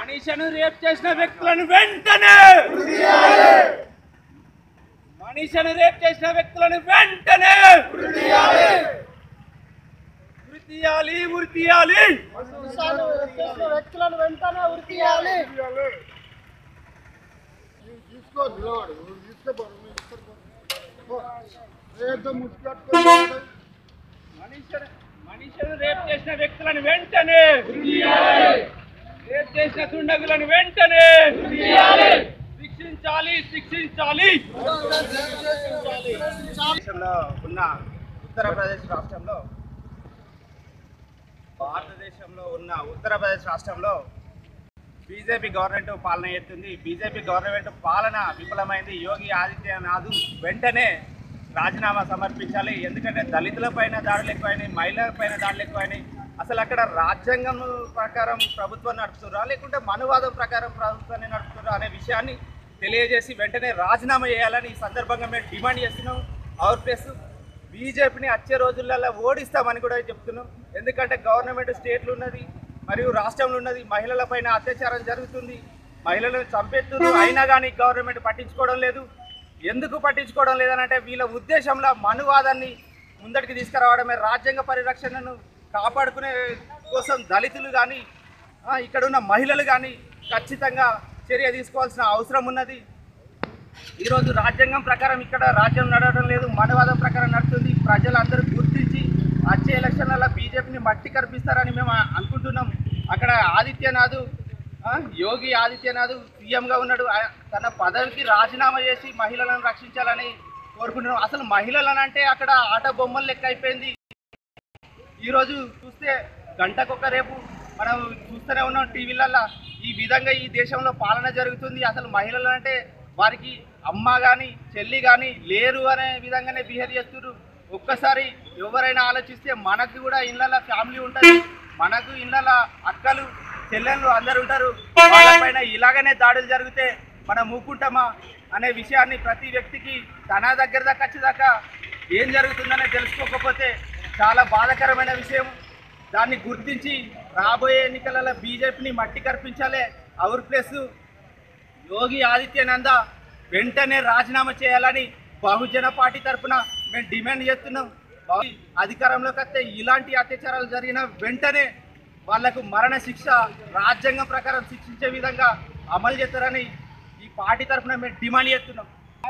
మనిషిని రేప్ చేసిన వ్యక్తులను వెంటనే మనిషిని రేప్ చేసిన వ్యక్తులను వెంటనే వృత్తియాలి వృత్తియాలి విషయాలు చేసిన వ్యక్తులను వెంటనే ఉరి తీయాలి తీసుకో నిలబడు నువ్వు తీసుకోపోరు నువ్వు తీసుకోపో. ఏదో ముట్టుకట్టుకొని మనిషిని మనిషిని రేప్ చేసిన వ్యక్తులను వెంటనే రేప్ చేసిన దుండగులను వెంటనే శిక్షించాలి శిక్షించాలి దేశంలో ఉన్న ఉత్తరప్రదేశ్ రాష్ట్రంలో భారతదేశంలో ఉన్న ఉత్తరప్రదేశ్ రాష్ట్రంలో బీజేపీ గవర్నమెంట్ పాలన ఎత్తుంది బీజేపీ గవర్నమెంట్ పాలన విఫలమైంది యోగి ఆదిత్యనాథ్ వెంటనే రాజీనామా సమర్పించాలి ఎందుకంటే దళితుల పైన దాడులు ఎక్కువైనాయి మహిళల పైన దాడులు ఎక్కువైనాయి అసలు అక్కడ రాజ్యాంగం ప్రకారం ప్రభుత్వం నడుపుతురా లేకుంటే మనువాదం ప్రకారం ప్రభుత్వాన్ని నడుపుతురా అనే విషయాన్ని తెలియజేసి వెంటనే రాజీనామా చేయాలని ఈ సందర్భంగా మేము డిమాండ్ చేస్తున్నాం అవర్ ప్లస్ బీజేపీని వచ్చే రోజులలో ఓడిస్తామని కూడా చెప్తున్నాం ఎందుకంటే గవర్నమెంట్ స్టేట్లు ఉన్నది మరియు రాష్ట్రంలో ఉన్నది మహిళల పైన అత్యాచారం జరుగుతుంది మహిళలను చంపేస్తున్నారు అయినా కానీ గవర్నమెంట్ పట్టించుకోవడం లేదు ఎందుకు పట్టించుకోవడం లేదనంటే వీళ్ళ ఉద్దేశంలో మనువాదాన్ని ముందటికి తీసుకురావడమే రాజ్యాంగ పరిరక్షణను కాపాడుకునే కోసం దళితులు కానీ ఇక్కడ ఉన్న మహిళలు కానీ ఖచ్చితంగా చర్య తీసుకోవాల్సిన అవసరం ఉన్నది ఈరోజు రాజ్యాంగం ప్రకారం ఇక్కడ రాజ్యం నడవడం లేదు మనవాదం ప్రకారం నడుస్తుంది ప్రజలందరూ గుర్తించి వచ్చే ఎలక్షన్లలో బీజేపీని మట్టి కనిపిస్తారని మేము అనుకుంటున్నాం అక్కడ ఆదిత్యనాథ్ ఆ, యోగి ఆదిత్యనాథ్ సీఎంగా ఉన్నాడు ఆ- తన పదవికి రాజీనామా చేసి మహిళలను రక్షించాలని కోరుకుంటున్నాం అసలు మహిళలను అంటే అక్కడ ఆట బొమ్మలు లెక్క అయిపోయింది ఈరోజు చూస్తే గంటకొక రేపు మనం చూస్తూనే ఉన్నాం టీవీలల్లో ఈ విధంగా ఈ దేశంలో పాలన జరుగుతుంది అసలు మహిళలు అంటే వారికి అమ్మ కానీ చెల్లి కానీ లేరు అనే విధంగానే బిహేవ్ చేస్తున్నారు ఒక్కసారి ఎవరైనా ఆలోచిస్తే మనకు కూడా ఇళ్ళ ఫ్యామిలీ ఉంటుంది మనకు ఇళ్ళ అక్కలు చెల్లెళ్ళు అందరు ఉంటారు వాళ్ళపైన ఇలాగనే దాడులు జరిగితే మనం ఊకుంటామా అనే విషయాన్ని ప్రతి వ్యక్తికి తన దగ్గర దాకా వచ్చేదాకా ఏం జరుగుతుందనే తెలుసుకోకపోతే చాలా బాధాకరమైన విషయం దాన్ని గుర్తించి రాబోయే ఎన్నికలలో బీజేపీని మట్టి కర్పించాలి అవర్ ప్లస్ యోగి ఆదిత్యనంద వెంటనే రాజీనామా చేయాలని బహుజన పార్టీ తరఫున మేము డిమాండ్ చేస్తున్నాం బహు- అధికారంలోకి వస్తే ఇలాంటి అత్యాచారాలు జరిగిన వెంటనే వాళ్లకు మరణ శిక్ష రాజ్యాంగం ప్రకారం శిక్షించే విధంగా అమలు చేస్తారని ఈ పార్టీ తరఫున మేము డిమాండ్ చేస్తున్నాం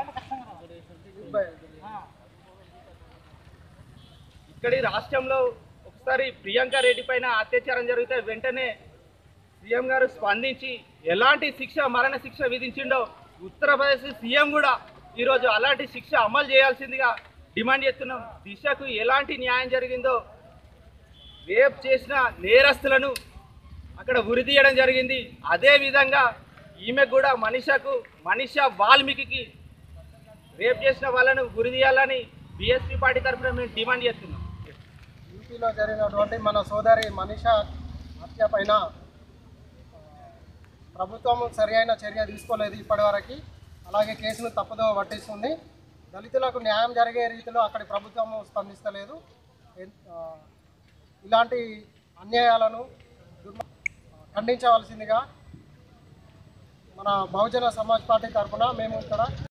ఇక్కడి రాష్ట్రంలో ఒకసారి ప్రియాంక రెడ్డి పైన అత్యాచారం జరిగితే వెంటనే సీఎం గారు స్పందించి ఎలాంటి శిక్ష మరణ శిక్ష విధించిండో ఉత్తరప్రదేశ్ సీఎం కూడా ఈరోజు అలాంటి శిక్ష అమలు చేయాల్సిందిగా డిమాండ్ చేస్తున్నాం దిశకు ఎలాంటి న్యాయం జరిగిందో రేప్ చేసిన నేరస్తులను అక్కడ ఉరితీయడం జరిగింది అదే విధంగా ఈమె కూడా మనిషకు మనిష వాల్మీకి రేప్ చేసిన వాళ్ళను ఉరితీయాలని బీఎస్పీ పార్టీ తరఫున మేము డిమాండ్ చేస్తున్నాం యూపీలో జరిగినటువంటి మన సోదరి మనిష హత్య పైన ఆ, ప్రభుత్వం సరి అయిన చర్య తీసుకోలేదు ఇప్పటివరకు అలాగే కేసును తప్పుదో పట్టిస్తుంది దళితులకు న్యాయం జరిగే రీతిలో అక్కడి ప్రభుత్వం స్పందిస్తలేదు ఎన్- ఆ, ఇలాంటి అన్యాయాలను దుర్మ- ఖండించవలసిందిగా మన బహుజన సమాజ్ పార్టీ తరఫున మేము ఇక్కడ